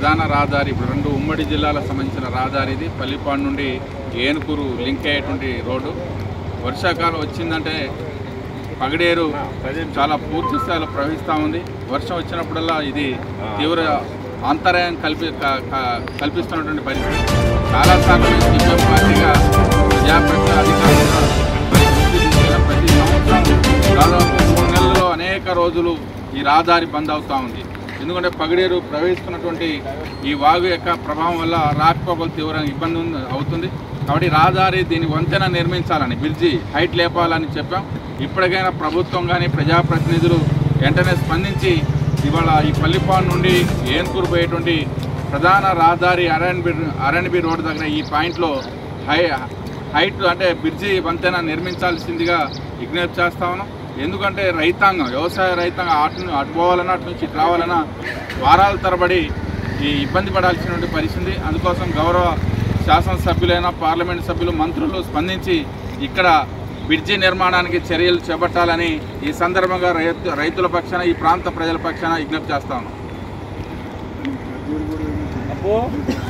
ప్రధాన రహదారి ఇప్పుడు రెండు ఉమ్మడి జిల్లాలకు సంబంధించిన రహదారి ఇది పల్లిపాడు నుండి ఏనుకూరు లింక్ అయ్యేటువంటి రోడ్డు వర్షాకాలం వచ్చిందంటే పగడేరు చాలా పూర్తి స్థాయిలో ప్రవహిస్తూ ఉంది వర్షం వచ్చినప్పుడల్లా ఇది తీవ్ర అంతరాయం కల్పి క- క- కల్పిస్తున్నటువంటి పరిస్థితి చాలాసార్లు మేము సిపిఎం పార్టీగా ప్రజాప్రతినిధి అధికారులుగా మరి దృష్టి తీసుకెళ్ళాం. ప్రతి సంవత్సరం దాదాపు మూడు నెలల్లో అనేక రోజులు ఈ రహదారి బంద్ అవుతూ ఉంది ఎందుకంటే పగడేరు ప్రవహిస్తున్నటువంటి ఈ వాగు యొక్క ప్రభావం వల్ల రాకపోకలు తీవ్ర ఇబ్బంది ఉంది- అవుతుంది కాబట్టి రహదారి దీని వంతెన నిర్మించాలని బ్రిడ్జి హైట్ లేపాలని చెప్పాం ఇప్పటికైనా ప్రభుత్వం కానీ ప్రజాప్రతినిధులు వెంటనే స్పందించి ఇవాళ ఈ పల్లిపాడు నుండి ఏన్కూరు పోయేటువంటి ప్రధాన రహదారి అరణ్బి అరణ్బి రోడ్డు దగ్గర ఈ పాయింట్లో హై హైట్ అంటే బ్రిడ్జి వంతెన నిర్మించాల్సిందిగా విజ్ఞప్తి చేస్తా ఉన్నాం ఎందుకంటే రైతాంగం వ్యవసాయ రైతాంగం అటు ను- అటు పోవాలన్నా అటు నుంచి ఇటు రావాలన్నా వారాల తరబడి ఈ ఇబ్బంది పడాల్సినటువంటి పరిస్థితి అందుకోసం గౌరవ శాసనసభ్యులైన పార్లమెంట్ సభ్యులు మంత్రులు స్పందించి ఇక్కడ బ్రిడ్జి నిర్మాణానికి చర్యలు చేపట్టాలని ఈ సందర్భంగా రైతు రైతుల పక్షాన ఈ ప్రాంత ప్రజల పక్షాన విజ్ఞప్తి చేస్తా ఉన్నాం అబ్బో